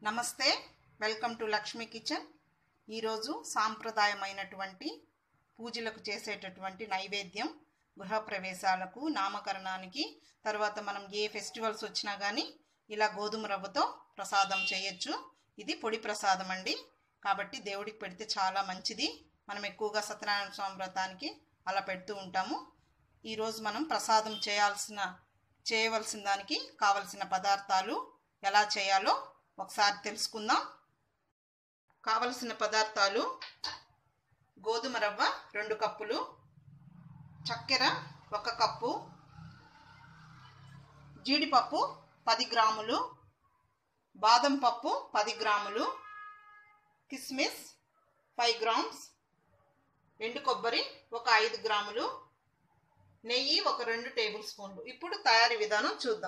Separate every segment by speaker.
Speaker 1: నమస్తే welcome to Lakshmi kitchen ఈరోజు సాంప్రదాయమైనటువంటి పూజలకు చేసేటటువంటి నైవేద్యం గృహప్రవేశాలకు నామకరణానికి తర్వాత మనం ఏ ఫెస్టివల్స్ వచ్చినా కానీ ఇలా గోధుమ రవ్వతో ప్రసాదం చేయొచ్చు ఇది పొడి ప్రసాదం అండి కాబట్టి దేవుడికి పెడితే చాలా మంచిది మనం ఎక్కువగా సత్యనారాయణ స్వామి వ్రతానికి అలా పెడుతూ ఉంటాము ఈరోజు మనం ప్రసాదం చేయాల్సిన చేయవలసిన దానికి కావలసిన పదార్థాలు ఎలా చేయాలో ఒకసారి తెలుసుకుందాం కావలసిన పదార్థాలు గోధుమ రవ్వ రెండు కప్పులు చక్కెర ఒక కప్పు జీడిపప్పు పది గ్రాములు బాదం పప్పు పది గ్రాములు కిస్మిస్ ఫైవ్ గ్రామ్స్ ఎండు కొబ్బరి ఒక ఐదు గ్రాములు నెయ్యి ఒక రెండు టేబుల్ స్పూన్లు ఇప్పుడు తయారీ విధానం చూద్దాం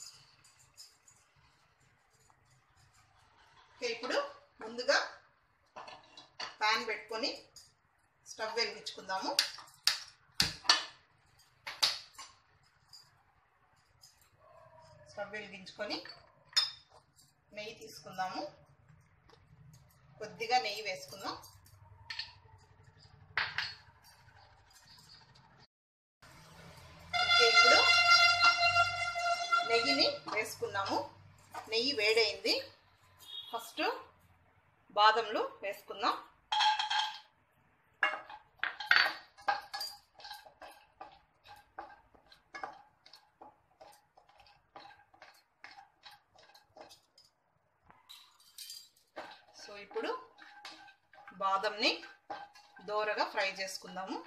Speaker 1: ఓకే ఇప్పుడు ముందుగా ప్యాన్ పెట్టుకొని స్టవ్ వెలిగించుకుందాము స్టవ్ వెలిగించుకొని నెయ్యి తీసుకుందాము కొద్దిగా నెయ్యి వేసుకుందాం ఓకే ఇప్పుడు నెయ్యిని వేసుకున్నాము నెయ్యి వేడైంది ఫస్ట్ బాదంలు వేసుకుందాం సో ఇప్పుడు బాదంని దోరగా ఫ్రై చేసుకుందాము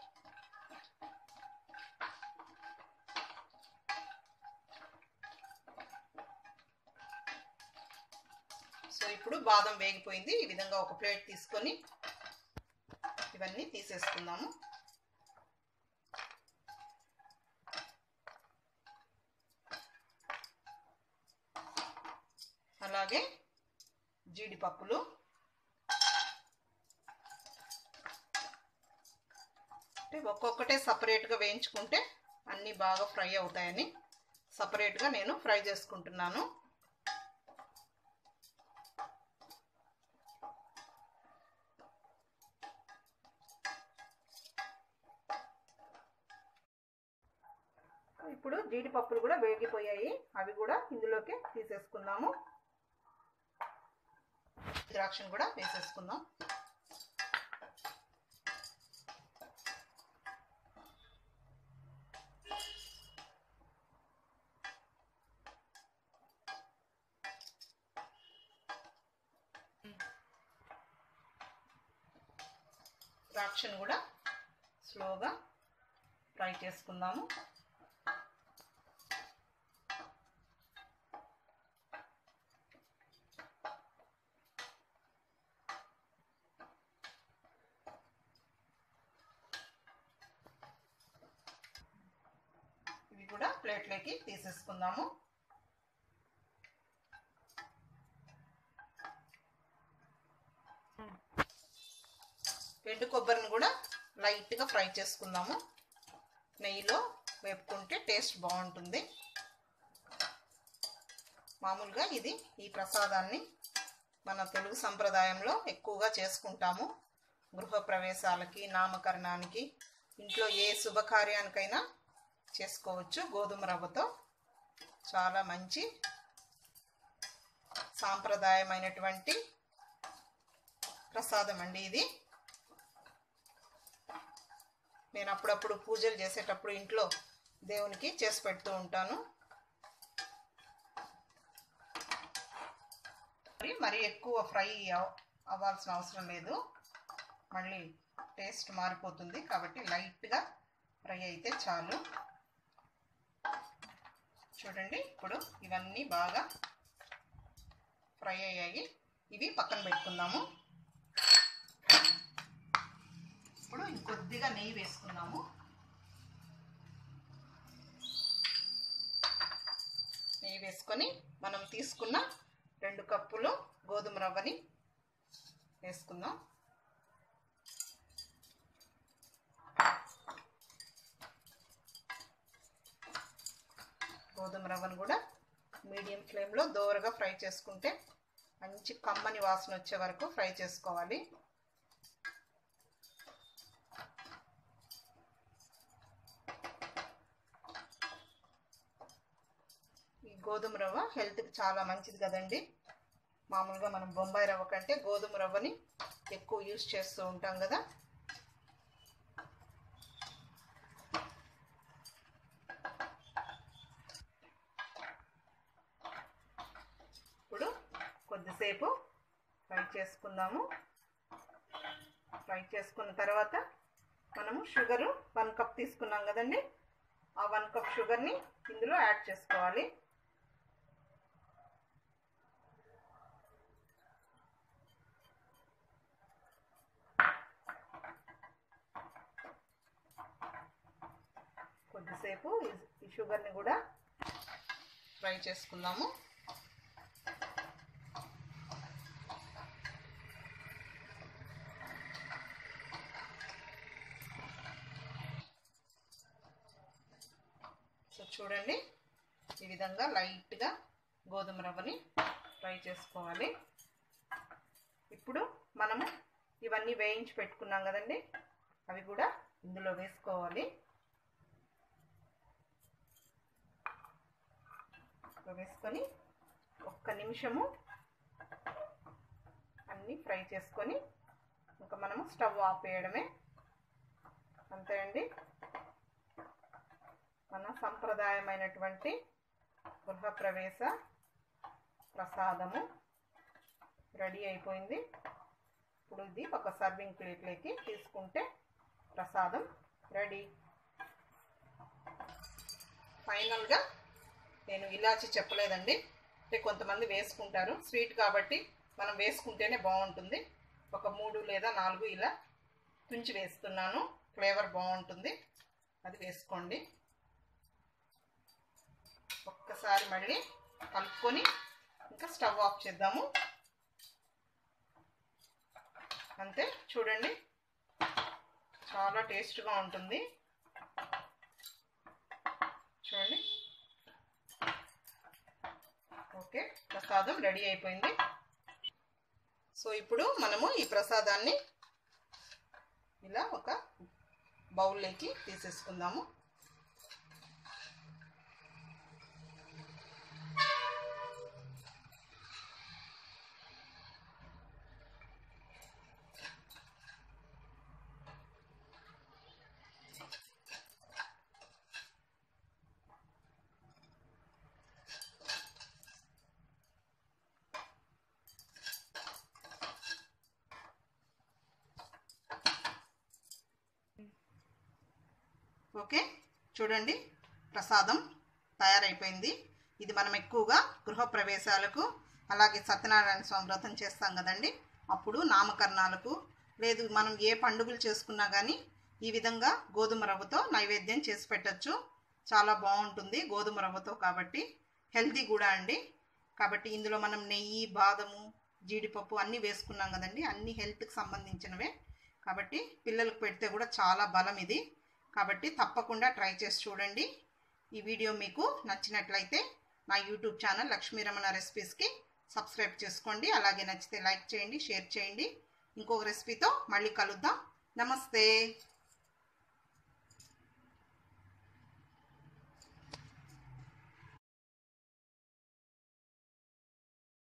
Speaker 1: సో ఇప్పుడు బాదం వేగిపోయింది ఈ విధంగా ఒక ప్లేట్ తీసుకొని ఇవన్నీ తీసేసుకుందాము అలాగే జీడిపప్పులు అంటే ఒక్కొక్కటే సపరేట్గా వేయించుకుంటే అన్నీ బాగా ఫ్రై అవుతాయని సపరేట్గా నేను ఫ్రై చేసుకుంటున్నాను ఇప్పుడు జీడిపప్పులు కూడా వేగిపోయాయి అవి కూడా ఇందులోకి తీసేసుకుందాము ద్రాక్షను కూడా వేసేసుకుందాం ద్రాక్షను కూడా స్లోగా ఫ్రై చేసుకుందాము ఇవి కూడా ప్లేట్లోకి తీసేసుకుందాము ఎండు కొబ్బరిని కూడా లైట్గా ఫ్రై చేసుకుందాము నెయ్యిలో వేపుకుంటే టేస్ట్ బాగుంటుంది మామూలుగా ఇది ఈ ప్రసాదాన్ని మన తెలుగు సంప్రదాయంలో ఎక్కువగా చేసుకుంటాము గృహప్రవేశాలకి నామకరణానికి ఇంట్లో ఏ శుభకార్యానికైనా చేసుకోవచ్చు గోధుమ రవ్వతో చాలా మంచి సాంప్రదాయమైనటువంటి ప్రసాదం అండి ఇది నేను అప్పుడప్పుడు పూజలు చేసేటప్పుడు ఇంట్లో దేవునికి చేసి పెడుతూ ఉంటాను మరి మరి ఎక్కువ ఫ్రై అవ్వాల్సిన అవసరం లేదు మళ్ళీ టేస్ట్ మారిపోతుంది కాబట్టి లైట్గా ఫ్రై అయితే చాలు చూడండి ఇప్పుడు ఇవన్నీ బాగా ఫ్రై అయ్యాయి ఇవి పక్కన పెట్టుకుందాము ఇప్పుడు ఇంకొద్దిగా నెయ్యి వేసుకుందాము నెయ్యి వేసుకొని మనం తీసుకున్న రెండు కప్పులు గోధుమ రవ్వని వేసుకుందాం గోధుమ రవ్వను కూడా మీడియం ఫ్లేమ్లో దోరగా ఫ్రై చేసుకుంటే మంచి కమ్మని వాసన వచ్చే వరకు ఫ్రై చేసుకోవాలి ఈ గోధుమ రవ్వ హెల్త్కి చాలా మంచిది కదండి మామూలుగా మనం బొంబాయి రవ్వ కంటే గోధుమ రవ్వని ఎక్కువ యూస్ చేస్తూ ఉంటాం కదా ఇప్పుడు కొద్దిసేపు ఫ్రై చేసుకుందాము ఫ్రై చేసుకున్న తర్వాత మనము షుగరు వన్ కప్ తీసుకున్నాం కదండి ఆ వన్ కప్ షుగర్ని ఇందులో యాడ్ చేసుకోవాలి కొద్దిసేపు ఈ షుగర్ని కూడా ఫ్రై చేసుకుందాము సో చూడండి ఈ విధంగా లైట్గా గోధుమ రవ్వని ఫ్రై చేసుకోవాలి ఇప్పుడు మనము ఇవన్నీ వేయించి పెట్టుకున్నాం కదండి అవి కూడా ఇందులో వేసుకోవాలి వేసుకొని ఒక్క నిమిషము అన్నీ ఫ్రై చేసుకొని ఇంకా మనము స్టవ్ ఆపేయడమే అంతే అండి మన సంప్రదాయమైనటువంటి గృహప్రవేశ ప్రసాదము రెడీ అయిపోయింది ఇప్పుడు ఇది ఒక సర్వింగ్ ప్లేట్లోకి తీసుకుంటే ప్రసాదం రెడీ ఫైనల్గా నేను ఇలాచి చెప్పలేదండి అంటే కొంతమంది వేసుకుంటారు స్వీట్ కాబట్టి మనం వేసుకుంటేనే బాగుంటుంది ఒక మూడు లేదా నాలుగు ఇలా తుంచి వేస్తున్నాను ఫ్లేవర్ బాగుంటుంది అది వేసుకోండి ఒక్కసారి మళ్ళీ కలుపుకొని ఇంకా స్టవ్ ఆఫ్ చేద్దాము అంతే చూడండి చాలా టేస్ట్గా ఉంటుంది చూడండి ఓకే ప్రసాదం రెడీ అయిపోయింది సో ఇప్పుడు మనము ఈ ప్రసాదాన్ని ఇలా ఒక బౌల్లోకి తీసేసుకుందాము ఓకే చూడండి ప్రసాదం తయారైపోయింది ఇది మనం ఎక్కువగా గృహప్రవేశాలకు అలాగే సత్యనారాయణ స్వామి వ్రతం చేస్తాం కదండి అప్పుడు నామకరణాలకు లేదు మనం ఏ పండుగలు చేసుకున్నా కానీ ఈ విధంగా గోధుమ రవ్వతో నైవేద్యం చేసి పెట్టచ్చు చాలా బాగుంటుంది గోధుమ రవ్వతో కాబట్టి హెల్తీ కూడా అండి కాబట్టి ఇందులో మనం నెయ్యి బాదము జీడిపప్పు అన్నీ వేసుకున్నాం కదండి అన్ని హెల్త్కి సంబంధించినవే కాబట్టి పిల్లలకు పెడితే కూడా చాలా బలం ఇది కాబట్టి తప్పకుండా ట్రై చేసి చూడండి ఈ వీడియో మీకు నచ్చినట్లయితే నా యూట్యూబ్ ఛానల్ లక్ష్మీరమణ రెసిపీస్కి సబ్స్క్రైబ్ చేసుకోండి అలాగే నచ్చితే లైక్ చేయండి షేర్ చేయండి ఇంకొక రెసిపీతో మళ్ళీ కలుద్దాం నమస్తే